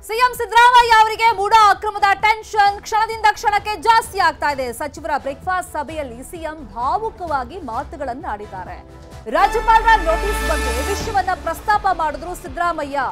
CM Siddaramaiah ಅವರಿಗೆ ಮೂಡ ಅಕ್ರಮದ tension ಕ್ಷಣದಿಂದ ಕ್ಷಣಕ್ಕೆ ಜಾಸ್ತಿ ಆಗ್ತಾ ಇದೆ ಸಚಿವರ ಬ್ರೇಕ್ಫಾಸ್ಟ್ ಸಭೆಯಲ್ಲಿ ಸಿಎಂ ಭಾವುಕವಾಗಿ ಮಾತುಗಳನ್ನು ಆಡಿದ್ದಾರೆ ರಾಜ್ಯಪಾಲರ ನೋಟಿಸ್ ಬಗ್ಗೆ ವಿಷಯವನ್ನ ಪ್ರಸ್ತಾಪ ಮಾಡಿದ್ರು ಸಿದ್ದರಾಮಯ್ಯ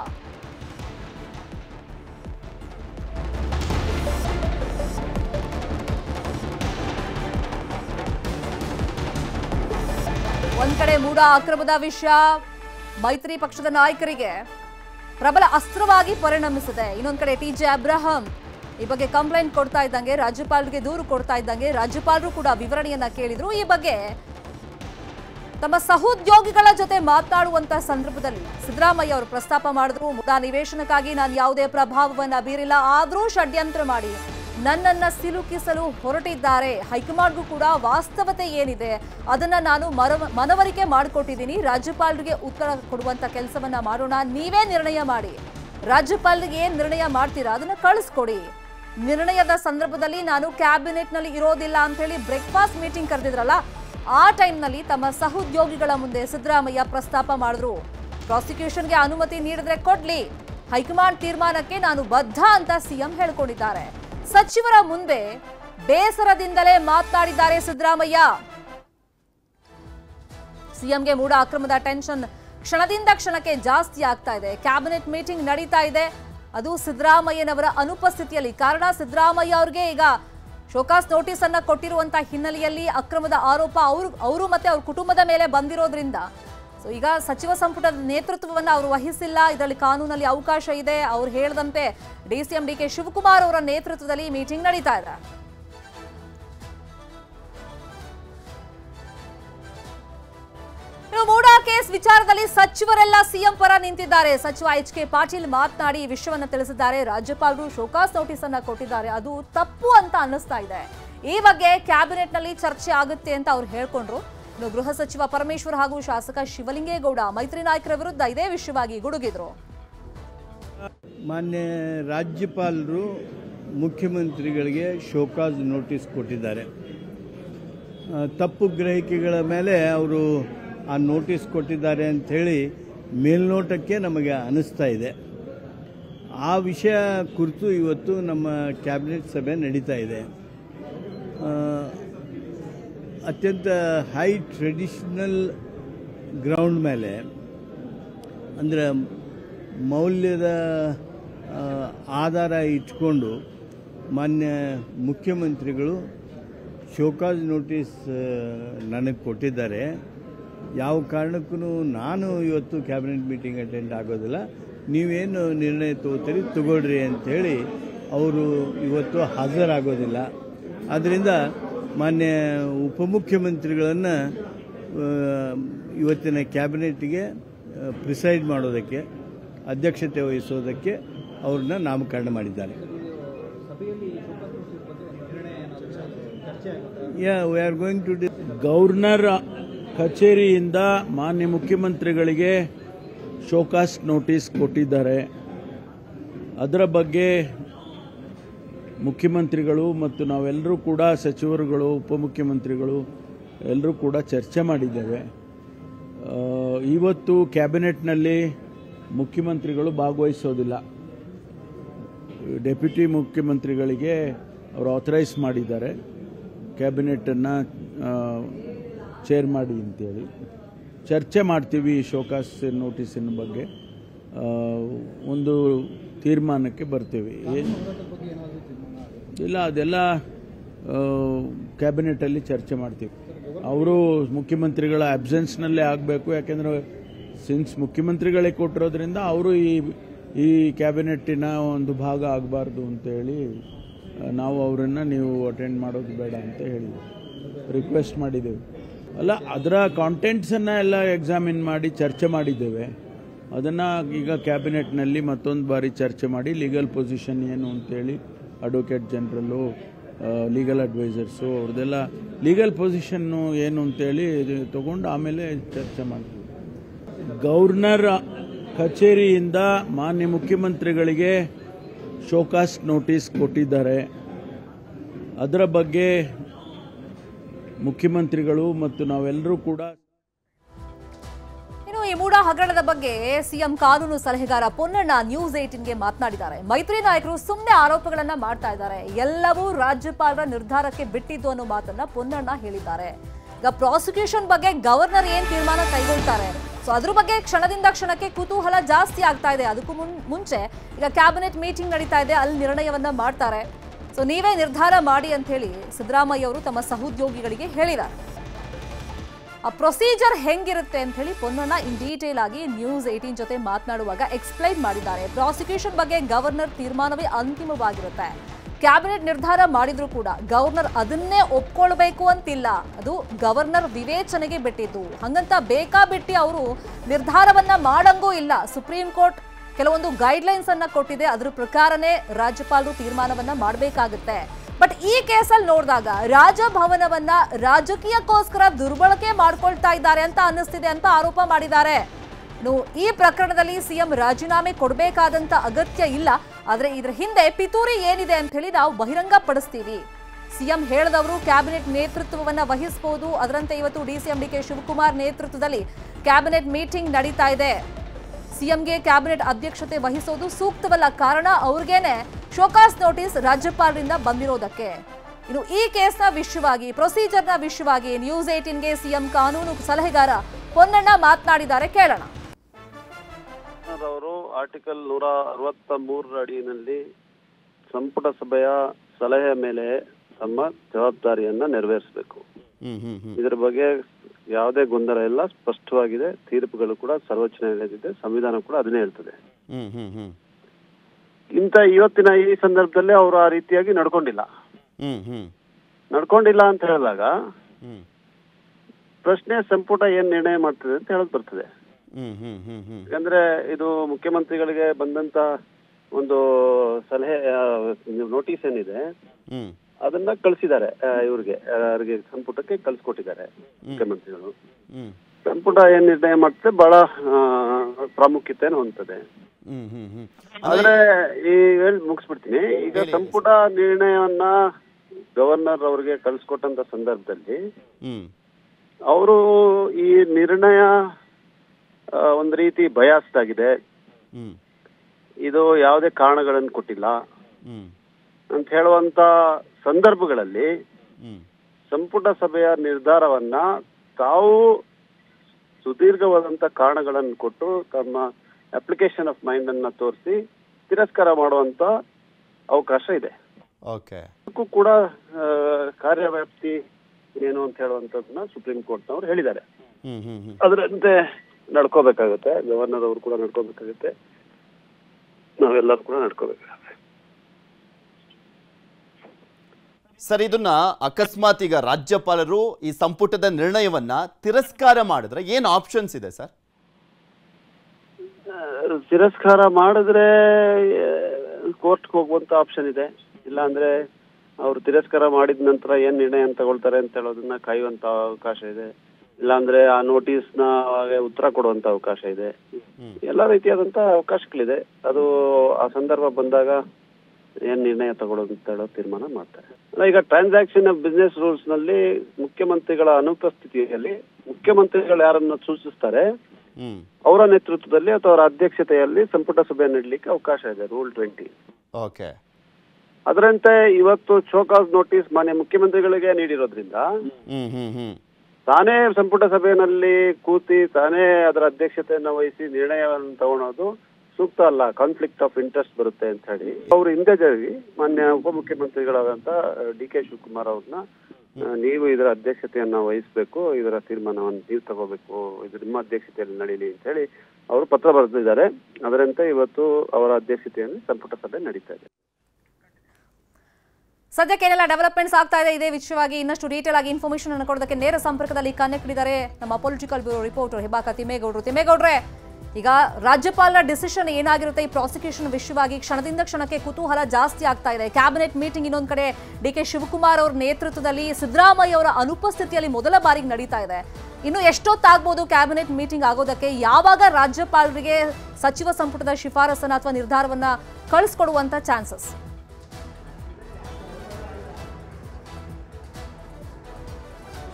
ಒಂದ್ ಕಡೆ ಮೂಡ ಅಕ್ರಮದ ವಿಷಯ ಮೈತ್ರಿ ಪಕ್ಷದ ನಾಯಕರಿಗೆ ಪ್ರಬಲ ಅಸ್ತ್ರವಾಗಿ ಪರಿಣಮಿಸಿದೆ ಇನ್ನೊಂದ್ ಕಡೆ ಟಿ ಜೆ ಅಬ್ರಹಂ ಈ ಬಗ್ಗೆ ಕಂಪ್ಲೇಂಟ್ ಕೊಡ್ತಾ ಇದ್ದಂಗೆ ರಾಜ್ಯಪಾಲರಿಗೆ ದೂರು ಕೊಡ್ತಾ ಇದ್ದಂಗೆ ರಾಜ್ಯಪಾಲರು ಕೂಡ ವಿವರಣೆಯನ್ನ ಕೇಳಿದ್ರು ಈ ಬಗ್ಗೆ ತಮ್ಮ ಸಹೋದ್ಯೋಗಿಗಳ ಜೊತೆ ಮಾತನಾಡುವಂತ ಸಂದರ್ಭದಲ್ಲಿ ಸಿದ್ದರಾಮಯ್ಯ ಅವರು ಪ್ರಸ್ತಾಪ ಮಾಡಿದ್ರು ಮುಡಾ ನಿವೇಶನಕ್ಕಾಗಿ ನಾನು ಯಾವುದೇ ಪ್ರಭಾವವನ್ನ ಬೀರಿಲ್ಲ ಆದರೂ ಷಡ್ಯಂತ್ರ ಮಾಡಿ ನನ್ನನ್ನ ಸಿಲುಕಿಸಲು ಹೊರಟಿದ್ದಾರೆ ಹೈಕಮಾಂಡ್ಗೂ ಕೂಡ ವಾಸ್ತವತೆ ಏನಿದೆ ಅದನ್ನ ನಾನು ಮರವ- ಮನವರಿಕೆ ಮಾಡಿಕೊಟ್ಟಿದ್ದೀನಿ ರಾಜ್ಯಪಾಲರಿಗೆ ಉತ್ತರ ಕೊಡುವಂತ ಕೆಲಸವನ್ನ ಮಾಡೋಣ ನೀವೇ ನಿರ್ಣಯ ಮಾಡಿ ರಾಜ್ಯಪಾಲರಿಗೆ ಏನ್ ನಿರ್ಣಯ ಮಾಡ್ತೀರಾ ಅದನ್ನ ಕಳಿಸ್ಕೊಡಿ ನಿರ್ಣಯದ ಸಂದರ್ಭದಲ್ಲಿ ನಾನು ಕ್ಯಾಬಿನೆಟ್ ನಲ್ಲಿ ಇರೋದಿಲ್ಲ ಅಂತ ಹೇಳಿ ಬ್ರೇಕ್ಫಾಸ್ಟ್ ಮೀಟಿಂಗ್ ಕರೆದಿದ್ರಲ್ಲ ಆ ಟೈಮ್ನಲ್ಲಿ ತಮ್ಮ ಸಹೋದ್ಯೋಗಿಗಳ ಮುಂದೆ ಸಿದ್ದರಾಮಯ್ಯ ಪ್ರಸ್ತಾಪ ಮಾಡಿದ್ರು ಪ್ರಾಸಿಕ್ಯೂಷನ್ಗೆ ಅನುಮತಿ ನೀಡಿದ್ರೆ ಕೊಡ್ಲಿ ಹೈಕಮಾಂಡ್ ತೀರ್ಮಾನಕ್ಕೆ ನಾನು ಬದ್ಧ ಅಂತ ಸಿಎಂ ಹೇಳ್ಕೊಂಡಿದ್ದಾರೆ ಸಚಿವರ ಮುಂದೆ ಬೇಸರದಿಂದಲೇ ಮಾತನಾಡಿದ್ದಾರೆ ಸಿದ್ದರಾಮಯ್ಯ ಸಿಎಂಗೆ ಮೂಡ ಅಕ್ರಮದ ಟೆನ್ಷನ್ ಕ್ಷಣದಿಂದ ಕ್ಷಣಕ್ಕೆ ಜಾಸ್ತಿ ಆಗ್ತಾ ಇದೆ ಕ್ಯಾಬಿನೆಟ್ ಮೀಟಿಂಗ್ ನಡೀತಾ ಇದೆ ಅದು ಸಿದ್ದರಾಮಯ್ಯನವರ ಅನುಪಸ್ಥಿತಿಯಲ್ಲಿ ಕಾರಣ ಸಿದ್ದರಾಮಯ್ಯ ಅವ್ರಿಗೆ ಈಗ ಶೋಕಾಸ್ ನೋಟಿಸ್ ಅನ್ನ ಕೊಟ್ಟಿರುವಂತ ಹಿನ್ನೆಲೆಯಲ್ಲಿ ಅಕ್ರಮದ ಆರೋಪ ಅವರು ಅವರು ಮತ್ತೆ ಅವ್ರ ಕುಟುಂಬದ ಮೇಲೆ ಬಂದಿರೋದ್ರಿಂದ ಸೊ ಈಗ ಸಚಿವ ಸಂಪುಟದ ನೇತೃತ್ವವನ್ನು ಅವರು ವಹಿಸಿಲ್ಲ ಇದರಲ್ಲಿ ಕಾನೂನಲ್ಲಿ ಅವಕಾಶ ಇದೆ ಅವ್ರು ಹೇಳ್ದಂತೆ D C M D K Shivakumar ಅವರ ನೇತೃತ್ವದಲ್ಲಿ ಮೀಟಿಂಗ್ ನಡೀತಾ ಇದೆ ಇನ್ನು ಮೂಡಾ ಕೇಸ್ ವಿಚಾರದಲ್ಲಿ ಸಚಿವರೆಲ್ಲ ಸಿಎಂ ಪರ ನಿಂತಿದ್ದಾರೆ ಸಚಿವ ಎಚ್ ಕೆ ಪಾಟೀಲ್ ಮಾತನಾಡಿ ಈ ವಿಷಯವನ್ನ ತಿಳಿಸಿದ್ದಾರೆ ರಾಜ್ಯಪಾಲರು ಶೋಕಾಸ್ ನೋಟಿಸ್ ಅನ್ನ ಕೊಟ್ಟಿದ್ದಾರೆ ಅದು ತಪ್ಪು ಅಂತ ಅನ್ನಿಸ್ತಾ ಇದೆ ಈ ಬಗ್ಗೆ ಕ್ಯಾಬಿನೆಟ್ ನಲ್ಲಿ ಚರ್ಚೆ ಆಗುತ್ತೆ ಅಂತ ಅವ್ರು ಹೇಳ್ಕೊಂಡ್ರು ಇನ್ನು ಗೃಹ ಸಚಿವ ಪರಮೇಶ್ವರ್ ಹಾಗೂ ಶಾಸಕ ಶಿವಲಿಂಗೇಗೌಡ ಮೈತ್ರಿ ನಾಯಕರ ವಿರುದ್ಧ ಇದೇ ವಿಷಯವಾಗಿ ಗುಡುಗಿದ್ರು ಮಾನ್ಯ ರಾಜ್ಯಪಾಲರು ಮುಖ್ಯಮಂತ್ರಿಗಳಿಗೆ ಶೋಕಾಸ್ ನೋಟಿಸ್ ಕೊಟ್ಟಿದ್ದಾರೆ ಆ, ತಪ್ಪು ಗ್ರಹಿಕೆಗಳ ಮೇಲೆ ಅವರು ಆ ನೋಟಿಸ್ ಕೊಟ್ಟಿದ್ದಾರೆ ಅಂಥೇಳಿ ಮೇಲ್ನೋಟಕ್ಕೆ ನಮಗೆ ಅನಿಸ್ತಾ ಇದೆ ಆ ವಿಷಯ ಕುರಿತು ಇವತ್ತು ನಮ್ಮ ಕ್ಯಾಬಿನೆಟ್ ಸಭೆ ನಡೀತಾ ಇದೆ ಆ, ಅತ್ಯಂತ ಹೈ ಟ್ರೆಡಿಷನಲ್ ಗ್ರೌಂಡ್ ಮೇಲೆ ಅಂದರೆ ಮೌಲ್ಯದ ಆ, ಆಧಾರ ಇಟ್ಕೊಂಡು ಮಾನ್ಯ ಮುಖ್ಯಮಂತ್ರಿಗಳು ಶೋಕಾಸ್ ನೋಟಿಸ್ ನನಗೆ ಕೊಟ್ಟಿದ್ದಾರೆ ಯಾವ ಕಾರಣಕ್ಕೂ ನಾನು ಇವತ್ತು ಕ್ಯಾಬಿನೆಟ್ ಮೀಟಿಂಗ್ ಅಟೆಂಡ್ ಆಗೋದಿಲ್ಲ ನೀವೇನು ನಿರ್ಣಯ ತಗೋತೀರಿ ತಗೊಳ್ರಿ ಅಂಥೇಳಿ ಅವರು ಇವತ್ತು ಹಾಜರಾಗೋದಿಲ್ಲ ಆದ್ದರಿಂದ ಮಾನ್ಯ ಉಪಮುಖ್ಯಮಂತ್ರಿಗಳನ್ನು ಇವತ್ತಿನ ಕ್ಯಾಬಿನೆಟ್ಗೆ ಪ್ರಿಸೈಡ್ ಮಾಡೋದಕ್ಕೆ ಅಧ್ಯಕ್ಷತೆ ವಹಿಸೋದಕ್ಕೆ ಅವ್ರನ್ನ ನಾಮಕರಣ ಮಾಡಿದ್ದಾರೆ yeah we are going to governor ಕಚೇರಿಯಿಂದ ಮಾನ್ಯ ಮುಖ್ಯಮಂತ್ರಿಗಳಿಗೆ ಶೋಕಾಸ್ ನೋಟಿಸ್ ಕೊಟ್ಟಿದ್ದಾರೆ ಅದರ ಬಗ್ಗೆ ಮುಖ್ಯಮಂತ್ರಿಗಳು ಮತ್ತು ನಾವೆಲ್ಲರೂ ಕೂಡ ಸಚಿವರುಗಳು ಉಪಮುಖ್ಯಮಂತ್ರಿಗಳು ಎಲ್ಲರೂ ಕೂಡ ಚರ್ಚೆ ಮಾಡಿದ್ದೇವೆ ಆ, ಇವತ್ತು ಕ್ಯಾಬಿನೆಟ್ನಲ್ಲಿ ಮುಖ್ಯಮಂತ್ರಿಗಳು ಭಾಗವಹಿಸೋದಿಲ್ಲ ಡೆಪ್ಯೂಟಿ ಮುಖ್ಯಮಂತ್ರಿಗಳಿಗೆ ಅವರು ಆಥರೈಸ್ ಮಾಡಿದ್ದಾರೆ ಕ್ಯಾಬಿನೆಟನ್ನು ಚೇರ್ ಮಾಡಿ ಅಂತೇಳಿ ಚರ್ಚೆ ಮಾಡ್ತೀವಿ ಈ ಶೋಕಾಸ್ ನೋಟಿಸಿನ ಬಗ್ಗೆ ಆ, ಒಂದು ತೀರ್ಮಾನಕ್ಕೆ ಬರ್ತೀವಿ ಏನು ಇಲ್ಲ ಅದೆಲ್ಲ ಕ್ಯಾಬಿನೆಟಲ್ಲಿ ಚರ್ಚೆ ಮಾಡ್ತೀವಿ ಅವರು ಮುಖ್ಯಮಂತ್ರಿಗಳ ಅಬ್ಸೆನ್ಸ್ನಲ್ಲೇ ಆಗಬೇಕು ಯಾಕೆಂದರೆ ಸಿನ್ಸ್ ಮುಖ್ಯಮಂತ್ರಿಗಳೇ ಕೊಟ್ಟಿರೋದ್ರಿಂದ ಅವರು ಈ ಈ ಕ್ಯಾಬಿನೆಟ್ಟಿನ ಒಂದು ಭಾಗ ಆಗಬಾರ್ದು ಅಂತೇಳಿ ಆ, ನಾವು ಅವರನ್ನು ನೀವು ಅಟೆಂಡ್ ಮಾಡೋದು ಬೇಡ ಅಂತ ಹೇಳಿದ್ವಿ ರಿಕ್ವೆಸ್ಟ್ ಮಾಡಿದ್ದೇವೆ ಅಲ್ಲ ಅದರ ಕಾಂಟೆಂಟ್ಸನ್ನು ಎಲ್ಲ ಎಕ್ಸಾಮಿನ್ ಮಾಡಿ ಚರ್ಚೆ ಮಾಡಿದ್ದೇವೆ ಅದನ್ನು ಈಗ ಕ್ಯಾಬಿನೆಟ್ನಲ್ಲಿ ಮತ್ತೊಂದು ಬಾರಿ ಚರ್ಚೆ ಮಾಡಿ ಲೀಗಲ್ ಪೊಸಿಷನ್ ಏನು ಅಂತೇಳಿ ಅಡ್ವೊಕೇಟ್ ಜನರಲ್ಲು ಲೀಗಲ್ ಅಡ್ವೈಸರ್ಸು ಅವ್ರದ್ದೆಲ್ಲ ಲೀಗಲ್ ಪೊಸಿಷನ್ನು ಏನು ಅಂತೇಳಿ ಇದು ತಗೊಂಡು ಆಮೇಲೆ ಚರ್ಚೆ ಮಾಡ್ತೀವಿ ಗವರ್ನರ್ ಕಚೇರಿಯಿಂದ ಮಾನ್ಯ ಮುಖ್ಯಮಂತ್ರಿಗಳಿಗೆ ಶೋಕಾಸ್ ನೋಟಿಸ್ ಕೊಟ್ಟಿದ್ದಾರೆ ಅದರ ಬಗ್ಗೆ ಮುಖ್ಯಮಂತ್ರಿಗಳು ಮತ್ತು ನಾವೆಲ್ಲರೂ ಕೂಡ ಇನ್ನು ಈ ಮೂಡ ಹಗರಣದ ಬಗ್ಗೆ ಸಿಎಂ ಕಾನೂನು ಸಲಹೆಗಾರ ಪೊನ್ನಣ್ಣ ನ್ಯೂಸ್ ಏಟಿನ್ಗೆ ಮಾತನಾಡಿದ್ದಾರೆ ಮೈತ್ರಿ ನಾಯಕರು ಸುಮ್ಮನೆ ಆರೋಪಗಳನ್ನ ಮಾಡ್ತಾ ಇದ್ದಾರೆ ಎಲ್ಲವೂ ರಾಜ್ಯಪಾಲರ ನಿರ್ಧಾರಕ್ಕೆ ಬಿಟ್ಟಿದ್ದು ಅನ್ನೋ ಮಾತನ್ನ ಪೊನ್ನಣ್ಣ ಹೇಳಿದ್ದಾರೆ ಈಗ ಪ್ರಾಸಿಕ್ಯೂಷನ್ ಬಗ್ಗೆ ಗವರ್ನರ್ ಏನ್ ತೀರ್ಮಾನ ಕೈಗೊಳ್ತಾರೆ ಸೊ ಅದ್ರ ಬಗ್ಗೆ ಕ್ಷಣದಿಂದ ಕ್ಷಣಕ್ಕೆ ಕುತೂಹಲ ಜಾಸ್ತಿ ಆಗ್ತಾ ಇದೆ ಅದಕ್ಕೂ ಮುನ್- ಮುಂಚೆ ಈಗ ಕ್ಯಾಬಿನೆಟ್ ಮೀಟಿಂಗ್ ನಡೀತಾ ಇದೆ ಅಲ್ಲಿ ನಿರ್ಣಯವನ್ನ ಮಾಡ್ತಾರೆ ಸೊ ನೀವೇ ನಿರ್ಧಾರ ಮಾಡಿ ಅಂತ ಹೇಳಿ ಸಿದ್ದರಾಮಯ್ಯ ಅವರು ತಮ್ಮ ಸಹೋದ್ಯೋಗಿಗಳಿಗೆ ಹೇಳಿದ್ದಾರೆ ಆ ಪ್ರೊಸೀಜರ್ ಹೆಂಗಿರುತ್ತೆ ಅಂತ ಹೇಳಿ ಪೊನ್ನಣ್ಣ ಇನ್ ಡೀಟೇಲ್ ಆಗಿ ನ್ಯೂಸ್ ಏಟೀನ್ ಜೊತೆ ಮಾತನಾಡುವಾಗ ಎಕ್ಸ್ಪ್ಲೈನ್ ಮಾಡಿದ್ದಾರೆ ಪ್ರಾಸಿಕ್ಯೂಷನ್ ಬಗ್ಗೆ ಗವರ್ನರ್ ತೀರ್ಮಾನವೇ ಅಂತಿಮವಾಗಿರುತ್ತೆ ಕ್ಯಾಬಿನೆಟ್ ನಿರ್ಧಾರ ಮಾಡಿದ್ರು ಕೂಡ ಗವರ್ನರ್ ಅದನ್ನೇ ಒಪ್ಕೊಳ್ಬೇಕು ಅಂತಿಲ್ಲ ಅದು ಗವರ್ನರ್ ವಿವೇಚನೆಗೆ ಬಿಟ್ಟಿದ್ದು ಹಂಗಂತ ಬೇಕಾಬಿಟ್ಟಿ ಅವರು ನಿರ್ಧಾರವನ್ನ ಮಾಡಂಗೂ ಇಲ್ಲ ಸುಪ್ರೀಂ ಕೋರ್ಟ್ ಕೆಲವೊಂದು ಗೈಡ್ಲೈನ್ಸ್ ಅನ್ನ ಕೊಟ್ಟಿದೆ ಅದ್ರ ಪ್ರಕಾರನೇ ರಾಜ್ಯಪಾಲರು ತೀರ್ಮಾನವನ್ನ ಮಾಡಬೇಕಾಗುತ್ತೆ ಬಟ್ ಈ ಕೇಸಲ್ಲಿ ನೋಡಿದಾಗ ರಾಜಭವನವನ್ನ ರಾಜಕೀಯಕ್ಕೋಸ್ಕರ ದುರ್ಬಳಕೆ ಮಾಡ್ಕೊಳ್ತಾ ಇದ್ದಾರೆ ಅಂತ ಅನ್ನಿಸ್ತಿದೆ ಅಂತ ಆರೋಪ ಮಾಡಿದ್ದಾರೆ ಇನ್ನು ಈ ಪ್ರಕರಣದಲ್ಲಿ ಸಿಎಂ ರಾಜೀನಾಮೆ ಕೊಡಬೇಕಾದಂತ ಅಗತ್ಯ ಇಲ್ಲ ಆದ್ರೆ ಇದ್ರ ಹಿಂದೆ ಪಿತೂರಿ ಏನಿದೆ ಅಂತ ಹೇಳಿ ನಾವು ಬಹಿರಂಗ ಪಡಿಸ್ತೀವಿ ಸಿಎಂ ಹೇಳಿದವರು ಕ್ಯಾಬಿನೆಟ್ ನೇತೃತ್ವವನ್ನ ವಹಿಸಬಹುದು ಅದರಂತೆ ಇವತ್ತು ಡಿಸಿಎಂ ಡಿಕೆ ಶಿವಕುಮಾರ್ ನೇತೃತ್ವದಲ್ಲಿ ಕ್ಯಾಬಿನೆಟ್ ಮೀಟಿಂಗ್ ನಡೀತಾ ಇದೆ ಸಿಎಂಗೆ ಕ್ಯಾಬಿನೆಟ್ ಅಧ್ಯಕ್ಷತೆ ವಹಿಸೋದು ಸೂಕ್ತವಲ್ಲ ಕಾರಣ ಅವ್ರಿಗೇನೆ ಶೋಕಾಸ್ ನೋಟಿಸ್ ರಾಜ್ಯಪಾಲರಿಂದ ಬಂದಿರೋದಕ್ಕೆ ಇನ್ನು ಈ ಕೇಸ್ನ ವಿಷಯವಾಗಿ ಪ್ರೊಸೀಜರ್ನ ವಿಷಯವಾಗಿ ನ್ಯೂಸ್ ಏಟೀನ್ಗೆ ಸಿಎಂ ಕಾನೂನು ಸಲಹೆಗಾರ ಪೊನ್ನಣ್ಣ ಮಾತನಾಡಿದ್ದಾರೆ ಕೇಳೋಣ ಅವರು ಆರ್ಟಿಕಲ್ ನೂರ ಅರವತ್ತ ಮೂರರ ಅಡಿಯಲ್ಲಿ ಸಂಪುಟ ಸಭೆಯ ಸಲಹೆ ಮೇಲೆ ತಮ್ಮ ಜವಾಬ್ದಾರಿಯನ್ನ ನೆರವೇರಿಸಬೇಕು ಹ್ಮ್ ಹ್ಮ್ ಹ್ಮ್ ಇದರ ಬಗ್ಗೆ ಯಾವುದೇ ಗೊಂದಲ ಇಲ್ಲ ಸ್ಪಷ್ಟವಾಗಿದೆ ತೀರ್ಪುಗಳು ಕೂಡ ಸರ್ವೋಚ್ಚ ನ್ಯಾಯಾಲಯದಿದೆ ಸಂವಿಧಾನ ಕೂಡ ಅದನ್ನೇ ಹೇಳ್ತದೆ ಹ್ಮ್ ಹ್ಮ್ ಹ್ಮ್ ಇಂಥ ಇವತ್ತಿನ ಈ ಸಂದರ್ಭದಲ್ಲಿ ಅವರು ಆ ರೀತಿಯಾಗಿ ನಡ್ಕೊಂಡಿಲ್ಲ ಹ್ಮ್ ಹ್ಮ್ ನಡ್ಕೊಂಡಿಲ್ಲ ಅಂತ ಹೇಳಿದಾಗ ಹ್ಮ್ ಪ್ರಶ್ನೆ ಸಂಪುಟ ಏನ್ ನಿರ್ಣಯ ಮಾಡ್ತದೆ ಅಂತ ಹೇಳಕ್ ಬರ್ತದೆ ಹ್ಮ್ ಹ್ಮ್ ಹ್ಮ್ ಹ್ಮ್ ಯಾಕಂದ್ರೆ ಇದು ಮುಖ್ಯಮಂತ್ರಿಗಳಿಗೆ ಬಂದಂತ ಒಂದು ಸಲಹೆ ನೋಟಿಸ್ ಏನಿದೆ ಹ್ಮ್ ಅದನ್ನ ಕಳಿಸಿದ್ದಾರೆ ಇವ್ರಿಗೆ ಆ, ಅವ್ರಿಗೆ ಸಂಪುಟಕ್ಕೆ ಕಳ್ಸಿಕೊಟ್ಟಿದ್ದಾರೆ ಮುಖ್ಯಮಂತ್ರಿಗಳು ಹ್ಮ್ ಸಂಪುಟ ಏನ್ ನಿರ್ಣಯ ಮಾಡ್ತದೆ ಬಹಳ ಆ, ಪ್ರಾಮುಖ್ಯತೆಯನ್ನು ಹೊಂದ್ತದೆ ಹ್ಮ್ ಹ್ಮ್ ಹ್ಮ್ ಆದ್ರೆ ಈ ಹೇಳಿ ಮುಗಿಸ್ಬಿಡ್ತೀನಿ ಈಗ ಸಂಪುಟ ನಿರ್ಣಯವನ್ನ ಗವರ್ನರ್ ಅವ್ರಿಗೆ ಕಳ್ಸಿಕೊಟ್ಟಂತ ಸಂದರ್ಭದಲ್ಲಿ ಹ್ಮ್ ಅವರು ಈ ನಿರ್ಣಯ ಆ, ಒಂದ್ ರೀತಿ ಬಯಾಸ್ಡ್ ಆಗಿದೆ ಹ್ಮ್ ಇದು ಯಾವುದೇ ಕಾರಣಗಳನ್ನು ಕೊಟ್ಟಿಲ್ಲ ಹ್ಮ್ ಅಂತ ಹೇಳುವಂತ ಸಂದರ್ಭಗಳಲ್ಲಿ ಹ್ಮ್ ಸಂಪುಟ ಸಭೆಯ ನಿರ್ಧಾರವನ್ನ ತಾವು ಸುದೀರ್ಘವಾದಂತ ಕಾರಣಗಳನ್ನು ಕೊಟ್ಟು ತಮ್ಮ ಅಪ್ಲಿಕೇಶನ್ ಆಫ್ ಮೈಂಡ್ ಅನ್ನ ತೋರಿಸಿ ತಿರಸ್ಕಾರ ಮಾಡುವಂತ ಅವಕಾಶ ಇದೆ ಓಕೆ ಅದಕ್ಕೂ ಕೂಡ ಆ, ಕಾರ್ಯವ್ಯಾಪ್ತಿ ಏನು ಅಂತ ಹೇಳುವಂತದನ್ನ ಸುಪ್ರೀಂ ಕೋರ್ಟ್ನವರು ಹೇಳಿದ್ದಾರೆ ಹ್ಮ್ ಹ್ಮ್ ಹ್ಮ್ ಅದರಂತೆ ನಡ್ಕೋಬೇಕಾಗುತ್ತೆ ಗವರ್ನರ್ ಅವರು ಕೂಡ ನಡ್ಕೋಬೇಕಾಗುತ್ತೆ ನಾವೆಲ್ಲರೂ ಕೂಡ ನಡ್ಕೋಬೇಕಾಗುತ್ತೆ ಸರ್ ಇದನ್ನ ಅಕಸ್ಮಾತ್ ಈಗ ರಾಜ್ಯಪಾಲರು ಈ ಸಂಪುಟದ ನಿರ್ಣಯವನ್ನ ತಿರಸ್ಕಾರ ಮಾಡಿದ್ರೆ ಏನು ಆಪ್ಷನ್ಸ್ ಇದೆ ಸರ್ ಆ, ತಿರಸ್ಕಾರ ಮಾಡಿದ್ರೆ ಕೋರ್ಟ್ಗೆ ಹೋಗುವಂತ ಆಪ್ಷನ್ ಇದೆ ಇಲ್ಲಾಂದ್ರೆ ಅವ್ರು ತಿರಸ್ಕಾರ ಮಾಡಿದ ನಂತರ ಏನ್ ನಿರ್ಣಯ ತಗೊಳ್ತಾರೆ ಅಂತ ಹೇಳೋದನ್ನ ಕಾಯುವಂತ ಅವಕಾಶ ಇದೆ ಇಲ್ಲಾಂದ್ರೆ ಆ ನೋಟಿಸ್ ನ ಉತ್ತರ ಕೊಡುವಂತ ಅವಕಾಶ ಇದೆ ಎಲ್ಲ ರೀತಿಯಾದಂತ ಅವಕಾಶಗಳಿದೆ ಅದು ಆ ಸಂದರ್ಭ ಬಂದಾಗ ಏನ್ ನಿರ್ಣಯ ತಗೊಳ್ಳೋದು ಅಂತ ಹೇಳೋ ತೀರ್ಮಾನ ಮಾಡ್ತಾರೆ ಅಲ್ಲ, ಈಗ ಟ್ರಾನ್ಸಾಕ್ಷನ್ ಬಿಸ್ನೆಸ್ ರೂಲ್ಸ್ ನಲ್ಲಿ ಮುಖ್ಯಮಂತ್ರಿಗಳ ಅನುಪಸ್ಥಿತಿಯಲ್ಲಿ ಮುಖ್ಯಮಂತ್ರಿಗಳು ಯಾರನ್ನ ಸೂಚಿಸ್ತಾರೆ ಹ್ಮ್ ಅವರ ನೇತೃತ್ವದಲ್ಲಿ ಅಥವಾ ಅವರ ಅಧ್ಯಕ್ಷತೆಯಲ್ಲಿ ಸಂಪುಟ ಸಭೆ ನಡೆಯಲಿಕ್ಕೆ ಅವಕಾಶ ಇದೆ ರೂಲ್ ಟ್ವೆಂಟಿ ಓಕೆ ಅದರಂತೆ ಇವತ್ತು ಚೋಕಾಸ್ ನೋಟಿಸ್ ಮಾನ್ಯ ಮುಖ್ಯಮಂತ್ರಿಗಳಿಗೆ ನೀಡಿರೋದ್ರಿಂದ ಹ್ಮ್ ಹ್ಮ್ ಹ್ಮ್ ತಾನೇ ಸಂಪುಟ ಸಭೆಯಲ್ಲಿ ಕೂತಿ ತಾನೇ ಅದರ ಅಧ್ಯಕ್ಷತೆಯನ್ನ ವಹಿಸಿ ನಿರ್ಣಯವನ್ನು ತಗೊಳೋದು ಸೂಕ್ತ ಅಲ್ಲ ಕಾನ್ಫ್ಲಿಕ್ಟ್ ಆಫ್ ಇಂಟ್ರೆಸ್ಟ್ ಬರುತ್ತೆ ಅಂತ ಹೇಳಿ ಅವರು ಹಿಂದೆ ಜರುಗಿ ಮಾನ್ಯ ಉಪಮುಖ್ಯಮಂತ್ರಿಗಳಾದಂತ ಡಿ ಕೆ ಶಿವಕುಮಾರ್ ಅವ್ರನ್ನ ಆ, ನೀವು ಇದರ ಅಧ್ಯಕ್ಷತೆಯನ್ನ ವಹಿಸಬೇಕು ಇದರ ತೀರ್ಮಾನವನ್ನು ನೀವು ತಗೋಬೇಕು ಇದು ನಿಮ್ಮ ಅಧ್ಯಕ್ಷತೆಯಲ್ಲಿ ನಡೀಲಿ ಅಂತ ಹೇಳಿ ಅವರು ಪತ್ರ ಬರೆದಿದ್ದಾರೆ ಅದರಂತೆ ಇವತ್ತು ಅವರ ಅಧ್ಯಕ್ಷತೆಯಲ್ಲಿ ಸಂಪುಟ ಸಭೆ ನಡೀತಾ ಇದೆ ಸದ್ಯಕ್ಕೆ ಏನೆಲ್ಲ ಡೆವಲಪ್ಮೆಂಟ್ಸ್ ಆಗ್ತಾ ಇದೆ ಇದೇ ವಿಷಯವಾಗಿ ಇನ್ನಷ್ಟು ಡೀಟೇಲ್ ಆಗಿ ಇನ್ಫಾರ್ಮೇಶನ್ ಅನ್ನು ಕೊಡೋದಕ್ಕೆ ನೇರ ಸಂಪರ್ಕದಲ್ಲಿ ಕನೆಕ್ಟ್ ಇದ್ದಾರೆ ನಮ್ಮ ಪೊಲಿಟಿಕಲ್ ಬ್ಯೂರೋ ರಿಪೋರ್ಟರ್ ಹಿಬಾಕ ತಿಮ್ಮೇಗೌಡರು ತಿಮ್ಮೇಗೌಡ್ರೆ ಈಗ ರಾಜ್ಯಪಾಲರ ಡಿಸಿಷನ್ ಏನಾಗಿರುತ್ತೆ ಈ ಪ್ರಾಸಿಕ್ಯೂಷನ್ ವಿಷಯವಾಗಿ ಕ್ಷಣದಿಂದ ಕ್ಷಣಕ್ಕೆ ಕುತೂಹಲ ಜಾಸ್ತಿ ಆಗ್ತಾ ಇದೆ ಕ್ಯಾಬಿನೆಟ್ ಮೀಟಿಂಗ್ ಇನ್ನೊಂದ್ ಕಡೆ ಡಿ ಕೆ ಶಿವಕುಮಾರ್ ಅವರ ನೇತೃತ್ವದಲ್ಲಿ ಸಿದ್ದರಾಮಯ್ಯ ಅವರ ಅನುಪಸ್ಥಿತಿಯಲ್ಲಿ ಮೊದಲ ಬಾರಿಗೆ ನಡೀತಾ ಇದೆ ಇನ್ನು ಎಷ್ಟೊತ್ತಾಗ್ಬೋದು ಕ್ಯಾಬಿನೆಟ್ ಮೀಟಿಂಗ್ ಆಗೋದಕ್ಕೆ ಯಾವಾಗ ರಾಜ್ಯಪಾಲರಿಗೆ ಸಚಿವ ಸಂಪುಟದ ಶಿಫಾರಸನ್ನ ಅಥವಾ ನಿರ್ಧಾರವನ್ನ ಕಳಿಸ್ಕೊಡುವಂತ ಚಾನ್ಸಸ್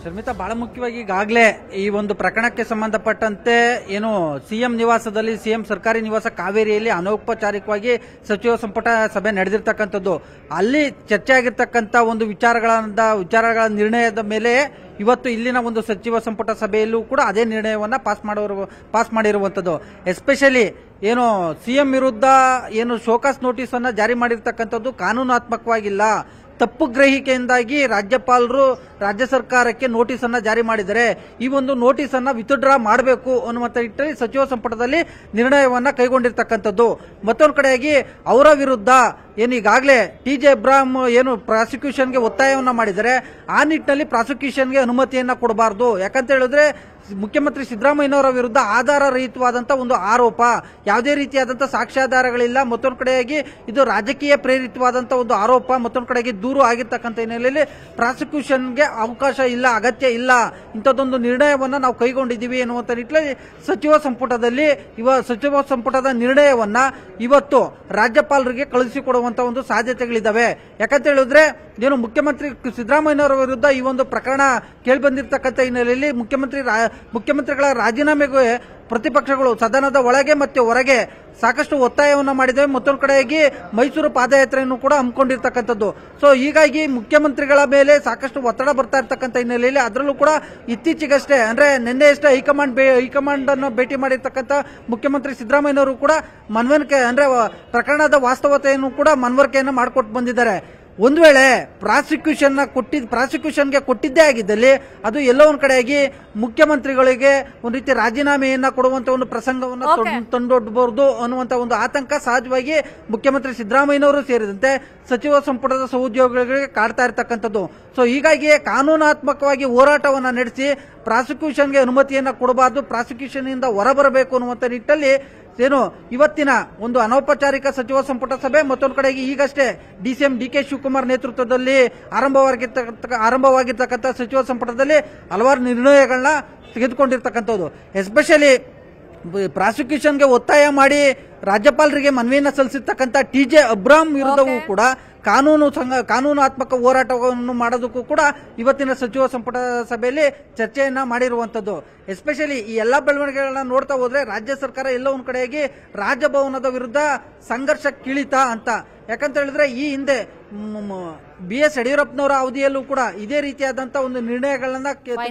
ಶರ್ಮಿತಾ ಬಹಳ ಮುಖ್ಯವಾಗಿ ಈಗಾಗಲೇ ಈ ಒಂದು ಪ್ರಕರಣಕ್ಕೆ ಸಂಬಂಧಪಟ್ಟಂತೆ ಏನು ಸಿಎಂ ನಿವಾಸದಲ್ಲಿ ಸಿಎಂ ಸರ್ಕಾರಿ ನಿವಾಸ ಕಾವೇರಿಯಲ್ಲಿ ಅನೌಪಚಾರಿಕವಾಗಿ ಸಚಿವ ಸಂಪುಟ ಸಭೆ ನಡೆದಿರ್ತಕ್ಕಂಥದ್ದು ಅಲ್ಲಿ ಚರ್ಚೆ ಆಗಿರ್ತಕ್ಕಂಥ ಒಂದು ವಿಚಾರಗಳನ್ನ ವಿಚಾರಗಳ ನಿರ್ಣಯದ ಮೇಲೆ ಇವತ್ತು ಇಲ್ಲಿನ ಒಂದು ಸಚಿವ ಸಂಪುಟ ಸಭೆಯಲ್ಲೂ ಕೂಡ ಅದೇ ನಿರ್ಣಯವನ್ನ ಪಾಸ್ ಮಾಡಿರುವ ಪಾಸ್ ಮಾಡಿರುವಂತದ್ದು ಎಸ್ಪೆಷಲಿ ಏನು ಸಿಎಂ ವಿರುದ್ಧ ಏನು ಶೋಕಾಸ್ ನೋಟಿಸ್ ಅನ್ನ ಜಾರಿ ಮಾಡಿರ್ತಕ್ಕಂಥದ್ದು ಕಾನೂನಾತ್ಮಕವಾಗಿಲ್ಲ ತಪ್ಪು ಗ್ರಹಿಕೆಯಿಂದಾಗಿ ರಾಜ್ಯಪಾಲರು ರಾಜ್ಯ ಸರ್ಕಾರಕ್ಕೆ ನೋಟಿಸ್ ಅನ್ನ ಜಾರಿ ಮಾಡಿದರೆ ಈ ಒಂದು ನೋಟಿಸ್ ಅನ್ನ ವಿತ್ಡ್ರಾ ಮಾಡಬೇಕು ಅನ್ನುವಂತ ನಿಟ್ಟಿನಲ್ಲಿ ಸಚಿವ ಸಂಪುಟದಲ್ಲಿ ನಿರ್ಣಯವನ್ನ ಕೈಗೊಂಡಿರ್ತಕ್ಕಂಥದ್ದು ಮತ್ತೊಂದು ಕಡೆಯಾಗಿ ಅವರ ವಿರುದ್ಧ ಏನು ಈಗಾಗಲೇ ಟಿ ಜೆ ಇಬ್ರಾಹಿಂ ಏನು ಪ್ರಾಸಿಕ್ಯೂಷನ್ಗೆ ಒತ್ತಾಯವನ್ನ ಮಾಡಿದರೆ ಆ ನಿಟ್ಟಿನಲ್ಲಿ ಪ್ರಾಸಿಕ್ಯೂಷನ್ಗೆ ಅನುಮತಿಯನ್ನ ಕೊಡಬಾರದು ಯಾಕಂತ ಹೇಳಿದ್ರೆ ಮುಖ್ಯಮಂತ್ರಿ ಸಿದ್ದರಾಮಯ್ಯನವರ ವಿರುದ್ಧ ಆಧಾರ ರಹಿತವಾದಂತ ಒಂದು ಆರೋಪ ಯಾವುದೇ ರೀತಿಯಾದಂತ ಸಾಕ್ಷ್ಯಾಧಾರಗಳಿಲ್ಲ ಮತ್ತೊಂದು ಕಡೆಯಾಗಿ ಇದು ರಾಜಕೀಯ ಪ್ರೇರಿತವಾದಂತ ಒಂದು ಆರೋಪ ಮತ್ತೊಂದು ಕಡೆಗೆ ದೂರು ಆಗಿರ್ತಕ್ಕಂಥ ಹಿನ್ನೆಲೆಯಲ್ಲಿ ಪ್ರಾಸಿಕ್ಯೂಷನ್ಗೆ ಅವಕಾಶ ಇಲ್ಲ ಅಗತ್ಯ ಇಲ್ಲ ಇಂಥದ್ದೊಂದು ನಿರ್ಣಯವನ್ನ ನಾವು ಕೈಗೊಂಡಿದ್ದೀವಿ ಎನ್ನುವಂತ ನಿಟ್ಟಿನಲ್ಲಿ ಸಚಿವ ಸಂಪುಟದಲ್ಲಿ ಇವ ಸಚಿವ ಸಂಪುಟದ ನಿರ್ಣಯವನ್ನ ಇವತ್ತು ರಾಜ್ಯಪಾಲರಿಗೆ ಕಳುಹಿಸಿಕೊಡುವಂತ ಒಂದು ಸಾಧ್ಯತೆಗಳಿದ್ದಾವೆ ಯಾಕಂತ ಹೇಳಿದ್ರೆ ಏನು ಮುಖ್ಯಮಂತ್ರಿ ಸಿದ್ದರಾಮಯ್ಯನವರ ವಿರುದ್ಧ ಈ ಒಂದು ಪ್ರಕರಣ ಕೇಳಿಬಂದಿರ್ತಕ್ಕಂಥ ಹಿನ್ನೆಲೆಯಲ್ಲಿ ಮುಖ್ಯಮಂತ್ರಿ ರಾ- ಮುಖ್ಯಮಂತ್ರಿಗಳ ರಾಜೀನಾಮೆಗೆ ಪ್ರತಿಪಕ್ಷಗಳು ಸದನದ ಒಳಗೆ ಮತ್ತೆ ಹೊರಗೆ ಸಾಕಷ್ಟು ಒತ್ತಾಯವನ್ನು ಮಾಡಿದ್ದೇವೆ ಮತ್ತೊಂದು ಕಡೆಯಾಗಿ ಮೈಸೂರು ಪಾದಯಾತ್ರೆಯನ್ನು ಕೂಡ ಹಮ್ಮಿಕೊಂಡಿರ್ತಕ್ಕಂಥದ್ದು ಸೊ ಹೀಗಾಗಿ ಮುಖ್ಯಮಂತ್ರಿಗಳ ಮೇಲೆ ಸಾಕಷ್ಟು ಒತ್ತಡ ಬರ್ತಾ ಇರ್ತಕ್ಕಂಥ ಹಿನ್ನೆಲೆಯಲ್ಲಿ ಅದರಲ್ಲೂ ಕೂಡ ಇತ್ತೀಚೆಗಷ್ಟೇ ಅಂದ್ರೆ ನಿನ್ನೆಯಷ್ಟೇ ಹೈಕಮಾಂಡ್ ಬೇ- ಹೈಕಮಾಂಡ್ ಅನ್ನು ಭೇಟಿ ಮಾಡಿರ್ತಕ್ಕಂಥ ಮುಖ್ಯಮಂತ್ರಿ ಸಿದ್ದರಾಮಯ್ಯನವರು ಕೂಡ ಮನವರಿಕೆ ಅಂದ್ರೆ ವ- ಪ್ರಕರಣದ ವಾಸ್ತವತೆಯನ್ನು ಕೂಡ ಮನವರಿಕೆಯನ್ನು ಮಾಡಿಕೊಟ್ಟು ಬಂದಿದ್ದಾರೆ ಒಂದು ವೇಳೆ ಪ್ರಾಸಿಕ್ಯೂಷನ್ ಕೊಟ್ಟಿದ್ ಪ್ರಾಸಿಕ್ಯೂಷನ್ಗೆ ಕೊಟ್ಟಿದ್ದೇ ಆಗಿದ್ದಲ್ಲಿ ಅದು ಎಲ್ಲೋ ಒಂದ್ ಕಡೆಯಾಗಿ ಮುಖ್ಯಮಂತ್ರಿಗಳಿಗೆ ಒಂದು ರೀತಿ ರಾಜೀನಾಮೆಯನ್ನ ಕೊಡುವಂತ ಒಂದು ಪ್ರಸಂಗವನ್ನು Okay. ತಂದೊಡ್ಡಬಹುದು ಅನ್ನುವಂತ ಒಂದು ಆತಂಕ ಸಹಜವಾಗಿ ಮುಖ್ಯಮಂತ್ರಿ ಸಿದ್ದರಾಮಯ್ಯನವರು ಸೇರಿದಂತೆ ಸಚಿವ ಸಂಪುಟದ ಸಹೋದ್ಯೋಗಿಗಳಿಗೆ ಕಾಡ್ತಾ ಇರತಕ್ಕಂಥದ್ದು ಸೊ ಹೀಗಾಗಿ ಕಾನೂನಾತ್ಮಕವಾಗಿ ಹೋರಾಟವನ್ನ ನಡೆಸಿ ಪ್ರಾಸಿಕ್ಯೂಷನ್ಗೆ ಅನುಮತಿಯನ್ನ ಕೊಡಬಾರದು ಪ್ರಾಸಿಕ್ಯೂಷನ್ ಇಂದ ಹೊರಬರಬೇಕು ಅನ್ನುವಂತ ನಿಟ್ಟಲ್ಲಿ ಏನು ಇವತ್ತಿನ ಒಂದು ಅನೌಪಚಾರಿಕ ಸಚಿವ ಸಂಪುಟ ಸಭೆ ಮತ್ತೊಂದು ಕಡೆಗೆ ಈಗಷ್ಟೇ ಡಿಸಿಎಂ ಡಿ ಕೆ ಶಿವಕುಮಾರ್ ನೇತೃತ್ವದಲ್ಲಿ ಆರಂಭವಾಗಿರ್ತಕ್ಕ ಆರಂಭವಾಗಿರ್ತಕ್ಕಂಥ ಸಚಿವ ಸಂಪುಟದಲ್ಲಿ ಹಲವಾರು ನಿರ್ಣಯಗಳನ್ನ ತೆಗೆದುಕೊಂಡಿರ್ತಕ್ಕಂಥದ್ದು ಎಸ್ಪೆಷಲಿ ಪ್ರಾಸಿಕ್ಯೂಷನ್ಗೆ ಒತ್ತಾಯ ಮಾಡಿ ರಾಜ್ಯಪಾಲರಿಗೆ ಮನವಿಯನ್ನ ಸಲ್ಲಿಸಿರ್ತಕ್ಕಂಥ ಟಿ ಜೆ ಅಬ್ರಾಮ್ ವಿರುದ್ಧವೂ Okay. ಕೂಡ ಕಾನೂನು ಸಂಘ ಕಾನೂನಾತ್ಮಕ ಹೋರಾಟವನ್ನು ಮಾಡೋದಕ್ಕೂ ಕೂಡ ಇವತ್ತಿನ ಸಚಿವ ಸಂಪುಟ ಸಭೆಯಲ್ಲಿ ಚರ್ಚೆಯನ್ನ ಮಾಡಿರುವಂತದ್ದು ಎಸ್ಪೆಷಲಿ ಈ ಎಲ್ಲಾ ಬೆಳವಣಿಗೆಗಳನ್ನ ನೋಡ್ತಾ ಹೋದ್ರೆ ರಾಜ್ಯ ಸರ್ಕಾರ ಎಲ್ಲ ಒಂದ್ ಕಡೆಯಾಗಿ ರಾಜಭವನದ ವಿರುದ್ಧ ಸಂಘರ್ಷ ಕಿಳಿತ ಅಂತ ಯಾಕಂತ ಹೇಳಿದ್ರೆ ಈ ಹಿಂದೆ ಬಿ ಎಸ್ ಯಡಿಯೂರಪ್ಪನವರ ಅವಧಿಯಲ್ಲೂ ಕೂಡ ಇದೇ ರೀತಿಯಾದಂತ ಒಂದು ನಿರ್ಣಯಗಳನ್ನ ಕೆ-